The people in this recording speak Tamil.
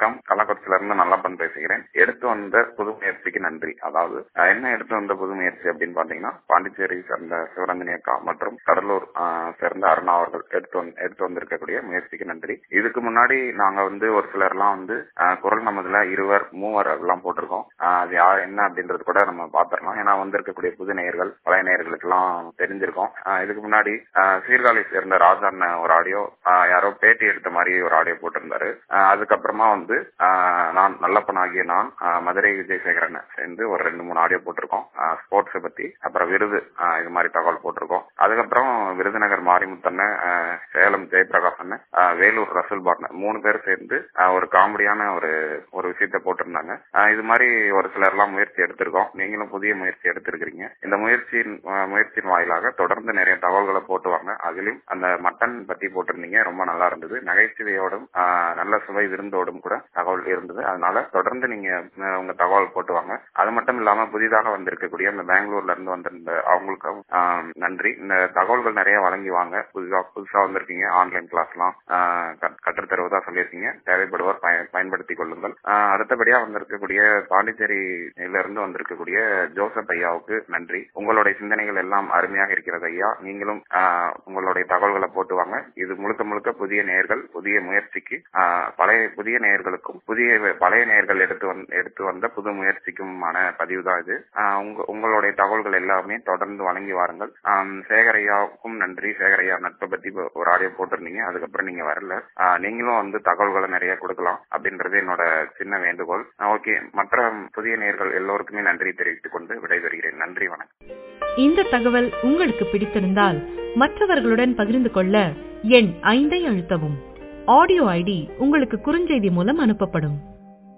வணக்கம் கள்ளக்குறிச்சியில இருந்து நல்லப்பன் பேசுகிறேன் எடுத்து வந்த புது முயற்சிக்கு நன்றி அதாவது அஹ், என்ன எடுத்து வந்த புது முயற்சி அப்படின்னு பாத்தீங்கன்னா பாண்டிச்சேரி சேர்ந்த சிவரஞ்சனி அக்கா மற்றும் கடலூர் அஹ், சேர்ந்த அருணா அவர்கள் எடுத்து வந்து எடுத்து வந்திருக்கக்கூடிய முயற்சிக்கு நன்றி இதுக்கு முன்னாடி நாங்க வந்து ஒரு சிலர்லாம் வந்து அஹ், குரல் நமதுல இருவர் மூவர் எல்லாம் போட்டிருக்கோம் அஹ், அது யார் என்ன அப்படின்றது கூட நம்ம பாத்திரலாம் ஏன்னா வந்திருக்கக்கூடிய புது நேயர்கள் பழைய நேயர்களுக்கு எல்லாம் தெரிஞ்சிருக்கோம் அஹ், இதுக்கு முன்னாடி அஹ், சீர்காழி சேர்ந்த ராஜா அண்ணன் ஒரு ஆடியோ யாரோ பேட்டி எடுத்த மாதிரி ஒரு ஆடியோ போட்டிருந்தாரு அஹ், அதுக்கப்புறமா வந்து அஹ், நான் நல்லப்பனாகிய நான் அஹ், மதுரை விஜயசேகரன் சேர்ந்து ஒரு ரெண்டு மூணு ஆடியோ போட்டிருக்கோம் ஸ்போர்ட்ஸை பத்தி அப்புறம் விருது அஹ், இது மாதிரி தகவல் போட்டிருக்கோம் அதுக்கப்புறம் விருதுநகர் மாரிமுத்தண்ண சேலம் ஜெயபிரகாஷ் அண்ணன் அஹ், வேலூர் ரசூல் பார்ட்னர் மூணு பேர் சேர்ந்து அஹ், ஒரு காமெடியான ஒரு ஒரு விஷயத்த போட்டிருந்தாங்க அஹ், இது மாதிரி ஒரு சிலர் எல்லாம் முயற்சி எடுத்திருக்கோம் நீங்களும் புதிய முயற்சி எடுத்திருக்கிறீங்க இந்த முயற்சியின் அஹ், முயற்சியின் வாயிலாக தொடர்ந்து நிறைய தகவல்களை போட்டு வாங்க அதிலும் அந்த மட்டன் பத்தி போட்டிருந்தீங்க ரொம்ப நல்லா இருந்தது நகைச்சுவையோடும் அஹ், நல்ல சுவை விருந்தோடும் கூட தகவல் இருந்தது அதனால தொடர்ந்து நீங்க அஹ், உங்க தகவல் போட்டு வாங்க அது மட்டும் இல்லாம புதிதாக வந்திருக்கக்கூடிய இந்த பெங்களூர்ல இருந்து வந்திருந்த அவங்களுக்கும் ஆஹ், நன்றி இந்த தகவல்கள் நிறைய வழங்கி வாங்க புதுசா புதுசா வந்திருக்கீங்க ஆன்லைன் கிளாஸ் எல்லாம் ஆஹ், கற்- கற்றுத்தருவதா சொல்லியிருக்கீங்க தேவைப்படுவோர் பய- பயன்படுத்திக் கொள்ளுங்கள் ஆஹ், அடுத்தபடியா வந்திருக்கக்கூடிய பாண்டிச்சேரியில இருந்து வந்திருக்கக்கூடிய ஜோசப் ஐயாவுக்கு நன்றி உங்களுடைய சிந்தனைகள் எல்லாம் அருமையாக இருக்கிறது ஐயா நீங்களும் ஆஹ், உங்களுடைய தகவல்களை போட்டு வாங்க இது முழுக்க முழுக்க புதிய நேயர்கள் புதிய முயற்சிக்கு ஆஹ், பழைய புதிய நேயர்களுக்கும் புதிய பழைய நேயர்கள் எடுத்து வந் எடுத்து வந்த புது முயற்சிக்குமான பதிவு தான் இது ஆஹ், உங்க உங்களுடைய தகவல்கள் எல்லாமே தொடர்ந்து வழங்கி வாருங்கள் ஆம், சேகர் ஐயாவுக்கும் நன்றி சேகர் ஐயா நட்பை பத்தி ஒரு ஆடியோ போட்டிருந்தீங்க அதுக்கப்புறம் நீங்க வரல ஆஹ், நீங்களும் வந்து தகவல்களை நிறைய கொடுக்கலாம் அப்படின்றது என்னோட சின்ன வேண்டுகோள் ஓகே மற்ற புதிய நேயர்கள் எல்லோருக்குமே நன்றி தெரிவித்துக் கொண்டு விடைபெறுகிறேன் நன்றி வணக்கம் இந்த தகவல் உங்களுக்கு பிடித்திருந்தால் மற்றவர்களுடன் பகிர்ந்து கொள்ள எண் ஐந்தை அழுத்தவும் ஆடியோ ஐடி உங்களுக்கு குறுஞ்செய்தி மூலம் அனுப்பப்படும்